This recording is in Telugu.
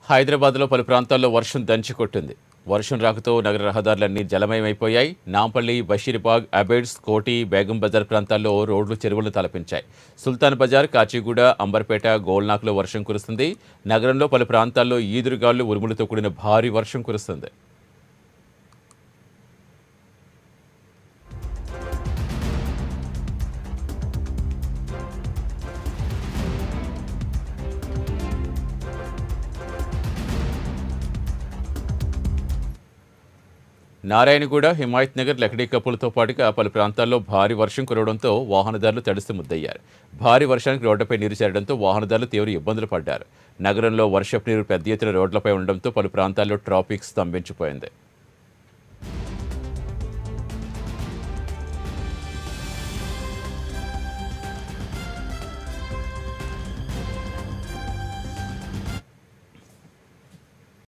హైదరాబాద్లో పలు ప్రాంతాల్లో వర్షం దంచికొట్టింది వర్షం రాకతో నగర రహదారులన్నీ జలమయమైపోయాయి నాంపల్లి బషీర్బాగ్ అబేడ్స్ కోటి బేగం బజార్ ప్రాంతాల్లో రోడ్లు చెరువులు తలపించాయి సుల్తాన్ బజార్ కాచిగూడ అంబర్పేట గోల్నాక్లో వర్షం కురుస్తుంది నగరంలో పలు ప్రాంతాల్లో ఈదురుగాలు ఉరుములతో కూడిన భారీ వర్షం కురుస్తుంది నారాయణగూడ హిమాయత్ నగర్ లక్డీ కప్పులతో పాటుగా పలు ప్రాంతాల్లో భారీ వర్షం కురవడంతో వాహనదారులు తడిసి ముద్దయ్యారు భారీ వర్షానికి రోడ్లపై నీరు చేరడంతో వాహనదారులు తీవ్ర ఇబ్బందులు పడ్డారు నగరంలో వర్షపు నీరు పెద్ద ఎత్తున రోడ్లపై ఉండడంతో పలు ప్రాంతాల్లో ట్రాఫిక్ స్తంభించిపోయింది